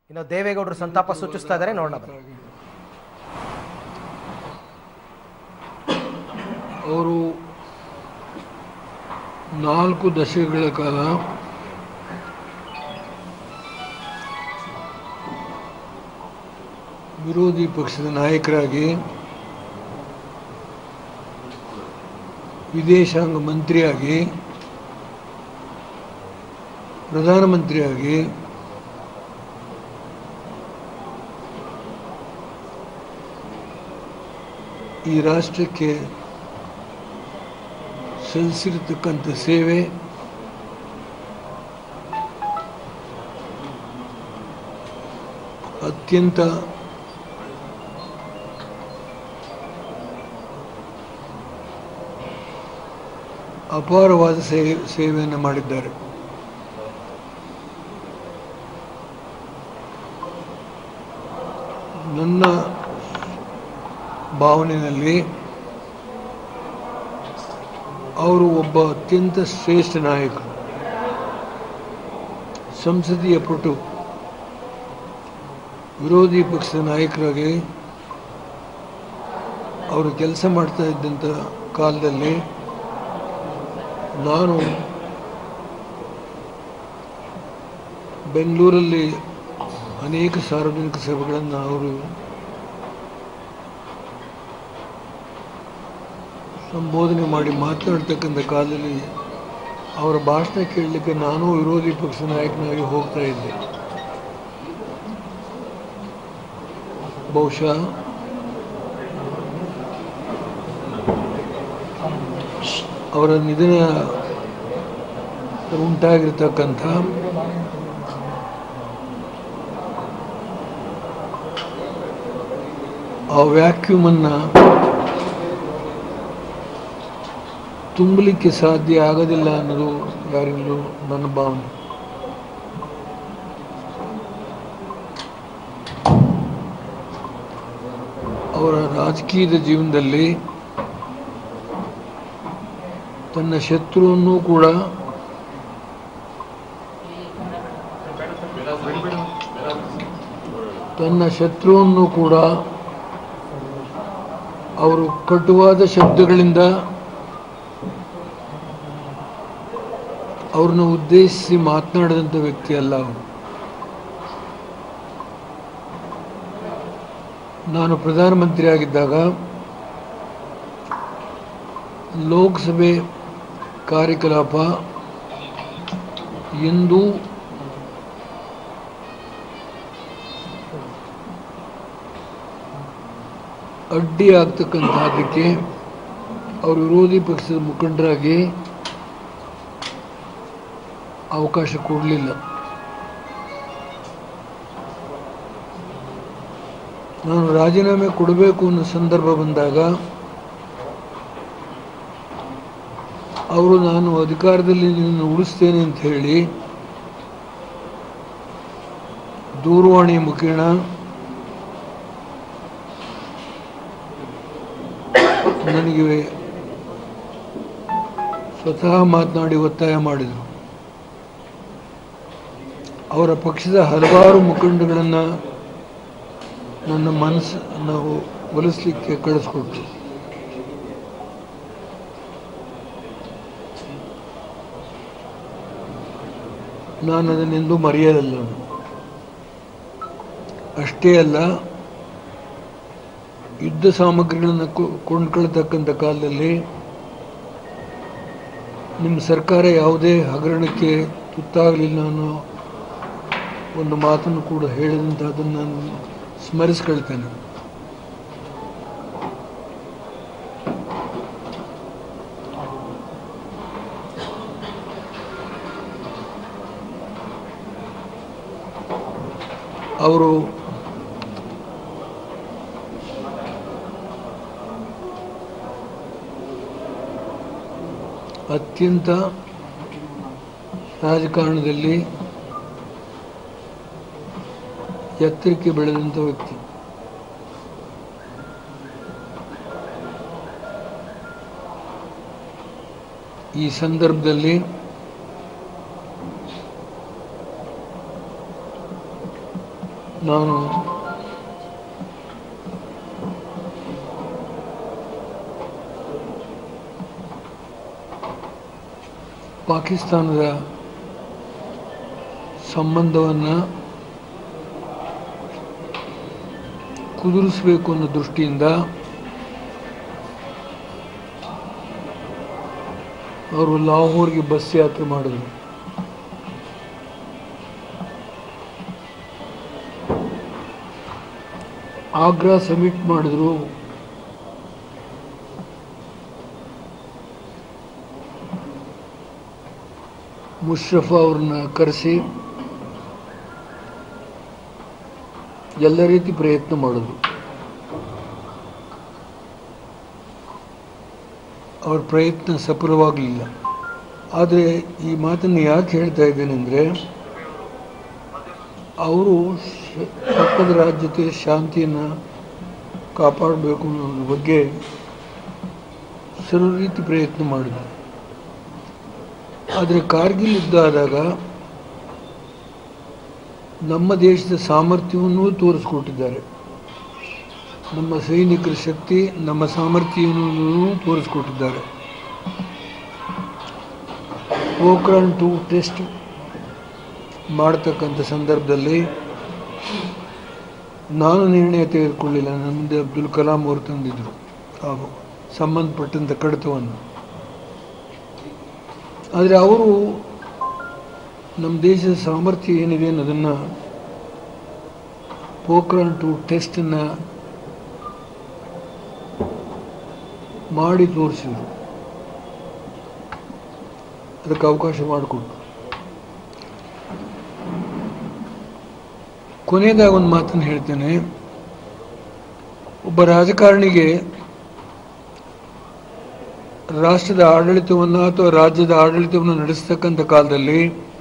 ಇನ್ನು ದೇವೇಗೌಡರು ಸಂತಾಪ ಸೂಚಿಸ್ತಾ ಇದ್ದಾರೆ ನೋಡೋಣ ಬನ್ನಿ. ಅವರು ನಾಲ್ಕು ದಶಕಗಳ ಕಾಲ ವಿರೋಧಿ ಪಕ್ಷದ ನಾಯಕರಾಗಿ ವಿದೇಶಾಂಗ ಮಂತ್ರಿಯಾಗಿ ಪ್ರಧಾನಮಂತ್ರಿಯಾಗಿ ಈ ರಾಷ್ಟ್ರಕ್ಕೆ ಸಲ್ಲಿಸಿರತಕ್ಕಂಥ ಸೇವೆ ಅತ್ಯಂತ ಅಪಾರವಾದ ಸೇವೆ ಸೇವೆಯನ್ನು ಮಾಡಿದ್ದಾರೆ ನನ್ನ ಭಾವನೆಯಲ್ಲಿ ಅವರು ಒಬ್ಬ ಅತ್ಯಂತ ಶ್ರೇಷ್ಠ ನಾಯಕರು ಸಂಸದೀಯ ಪಟು ವಿರೋಧಿ ಪಕ್ಷದ ನಾಯಕರಾಗಿ ಅವರು ಕೆಲಸ ಮಾಡ್ತಾ ಇದ್ದಂಥ ಕಾಲದಲ್ಲಿ ನಾನು ಬೆಂಗಳೂರಲ್ಲಿ ಅನೇಕ ಸಾರ್ವಜನಿಕ ಸಭೆಗಳನ್ನು ಅವರು ಸಂಬೋಧನೆ ಮಾಡಿ ಮಾತನಾಡ್ತಕ್ಕಂಥ ಕಾಲದಲ್ಲಿ ಅವರ ಭಾಷಣ ಕೇಳಲಿಕ್ಕೆ ನಾನು ವಿರೋಧಿ ಪಕ್ಷ ನಾಯಕನಾಗಿ ಹೋಗ್ತಾ ಇದ್ದೆ ಬಹುಶಃ ಅವರ ನಿಧನ ಉಂಟಾಗಿರ್ತಕ್ಕಂಥ ಆ ವ್ಯಾಕ್ಯೂಮನ್ನು ತುಂಬಲಿಕ್ಕೆ ಸಾಧ್ಯ ಆಗೋದಿಲ್ಲ ಅನ್ನೋದು ಯಾರಿಗೂ ನನ್ನ ಭಾವನೆ ಅವರ ರಾಜಕೀಯದ ಜೀವನದಲ್ಲಿ ತನ್ನ ಶತ್ರುವನ್ನು ಕೂಡ ತನ್ನ ಶತ್ರುವನ್ನು ಕೂಡ ಅವರು ಕಟುವಾದ ಶಬ್ದಗಳಿಂದ ಅವ್ರನ್ನ ಉದ್ದೇಶಿಸಿ ಮಾತನಾಡಿದಂಥ ವ್ಯಕ್ತಿ ಅಲ್ಲ ಅವರು ನಾನು ಪ್ರಧಾನಮಂತ್ರಿ ಆಗಿದ್ದಾಗ ಲೋಕಸಭೆ ಕಾರ್ಯಕಲಾಪ ಎಂದೂ ಅಡ್ಡಿ ಆಗ್ತಕ್ಕಂಥದ್ದಕ್ಕೆ ಅವರು ವಿರೋಧಿ ಪಕ್ಷದ ಮುಖಂಡರಾಗಿ ಅವಕಾಶ ಕೊಡಲಿಲ್ಲ ನಾನು ರಾಜೀನಾಮೆ ಕೊಡಬೇಕು ಅನ್ನೋ ಸಂದರ್ಭ ಬಂದಾಗ ಅವರು ನಾನು ಅಧಿಕಾರದಲ್ಲಿ ನಿನ್ನನ್ನು ಉಳಿಸ್ತೇನೆ ಅಂತ ಹೇಳಿ ದೂರವಾಣಿ ಮುಖೇಣ ನನಗೆ ಸ್ವತಃ ಮಾತನಾಡಿ ಒತ್ತಾಯ ಮಾಡಿದರು ಅವರ ಪಕ್ಷದ ಹಲವಾರು ಮುಖಂಡಗಳನ್ನು ನನ್ನ ಮನಸ್ಸು ನಾವು ಒಲಿಸ್ಲಿಕ್ಕೆ ಕಳಿಸ್ಕೊಟ್ರು ನಾನು ಅದನ್ನೆಂದೂ ಮರೆಯೋದಲ್ಲ ಅಷ್ಟೇ ಅಲ್ಲ ಯುದ್ಧ ಸಾಮಗ್ರಿಗಳನ್ನು ಕೊಂಡ್ಕೊಳ್ತಕ್ಕಂಥ ಕಾಲದಲ್ಲಿ ನಿಮ್ಮ ಸರ್ಕಾರ ಯಾವುದೇ ಹಗರಣಕ್ಕೆ ತುತ್ತಾಗಲಿಲ್ಲ ಅನ್ನೋ ಒಂದು ಮಾತನ್ನು ಕೂಡ ಹೇಳಿದಂಥ ಅದನ್ನು ನಾನು ಸ್ಮರಿಸ್ಕೊಳ್ತೇನೆ ಅವರು ಅತ್ಯಂತ ರಾಜಕಾರಣದಲ್ಲಿ ಎತ್ತರಕ್ಕೆ ಬೆಳೆದಂಥ ವ್ಯಕ್ತಿ ಈ ಸಂದರ್ಭದಲ್ಲಿ ನಾನು ಪಾಕಿಸ್ತಾನದ ಸಂಬಂಧವನ್ನು ಕುದುರಿಸಬೇಕು ಅನ್ನೋ ದೃಷ್ಟಿಯಿಂದ ಅವರು ಲಾಹೋರ್ಗೆ ಬಸ್ ಯಾತ್ರೆ ಮಾಡಿದರು ಆಗ್ರಾ ಸಮಿಟ್ ಮಾಡಿದ್ರು ಮುಷರಫ ಅವ್ರನ್ನ ಕರೆಸಿ ಎಲ್ಲ ರೀತಿ ಪ್ರಯತ್ನ ಮಾಡಿದ್ರು ಅವ್ರ ಪ್ರಯತ್ನ ಸಫಲವಾಗಲಿಲ್ಲ ಆದರೆ ಈ ಮಾತನ್ನು ಯಾಕೆ ಹೇಳ್ತಾ ಇದ್ದೇನೆ ಅಂದರೆ ಅವರು ಶ- ಪಕ್ಕದ ರಾಜ್ಯತೆ ಶಾಂತಿಯನ್ನು ಕಾಪಾಡಬೇಕು ಅನ್ನೋದ್ರ ಬಗ್ಗೆ ಸರ್ವ ರೀತಿ ಪ್ರಯತ್ನ ಮಾಡಿದರು ಆದರೆ ಕಾರ್ಗಿಲ್ ಯುದ್ಧ ಆದಾಗ ನಮ್ಮ ದೇಶದ ಸಾಮರ್ಥ್ಯವನ್ನು ತೋರಿಸ್ಕೊಟ್ಟಿದ್ದಾರೆ ನಮ್ಮ ಸೈನಿಕರ ಶಕ್ತಿ ನಮ್ಮ ಸಾಮರ್ಥ್ಯವನ್ನು ತೋರಿಸ್ಕೊಟ್ಟಿದ್ದಾರೆ ಪೋಖ್ರಾನ್ ಟು ಟೆಸ್ಟ್ ಮಾಡ್ತಕ್ಕಂಥ ಸಂದರ್ಭದಲ್ಲಿ ನಾನು ನಿರ್ಣಯ ತೆಗೆದುಕೊಳ್ಳಿಲ್ಲ ನಮ್ಮದು ಅಬ್ದುಲ್ ಕಲಾಂ ಅವರು ತಂದಿದ್ದರು ಹಾಗೂ ಸಂಬಂಧಪಟ್ಟಂಥ ಕಡತವನ್ನು ಆದರೆ ಅವರು ನಮ್ಮ ದೇಶದ ಸಾಮರ್ಥ್ಯ ಏನಿದೆ ಅನ್ನೋದನ್ನು ಪೋಖ್ರಾನ್ ಟು ಟೆಸ್ಟನ್ನು ಮಾಡಿ ತೋರಿಸಿದರು ಅದಕ್ಕೆ ಅವಕಾಶ ಮಾಡಿಕೊಟ್ರು ಕೊನೆಯದಾಗ ಒಂದು ಮಾತನ್ನು ಹೇಳ್ತೇನೆ ಒಬ್ಬ ರಾಜಕಾರಣಿಗೆ ರಾಷ್ಟ್ರದ ಆಡಳಿತವನ್ನು ಅಥವಾ ರಾಜ್ಯದ ಆಡಳಿತವನ್ನು ನಡೆಸ್ತಕ್ಕಂಥ ಕಾಲದಲ್ಲಿ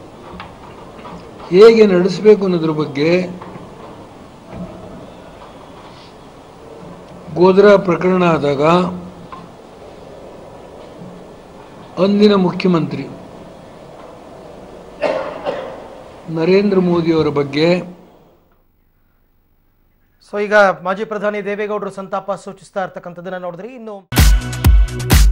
ಹೇಗೆ ನಡೆಸಬೇಕು ಅನ್ನೋದ್ರ ಬಗ್ಗೆ ಗೋಧ್ರಾ ಪ್ರಕರಣ ಆದಾಗ ಅಂದಿನ ಮುಖ್ಯಮಂತ್ರಿ ನರೇಂದ್ರ ಮೋದಿಯವರ ಬಗ್ಗೆ ಸೊ ಈಗ ಮಾಜಿ ಪ್ರಧಾನಿ ದೇವೇಗೌಡರು ಸಂತಾಪ ಸೂಚಿಸ್ತಾ ಇರ್ತಕ್ಕಂಥದ್ದನ್ನ ನೋಡಿದ್ರಿ ಇನ್ನು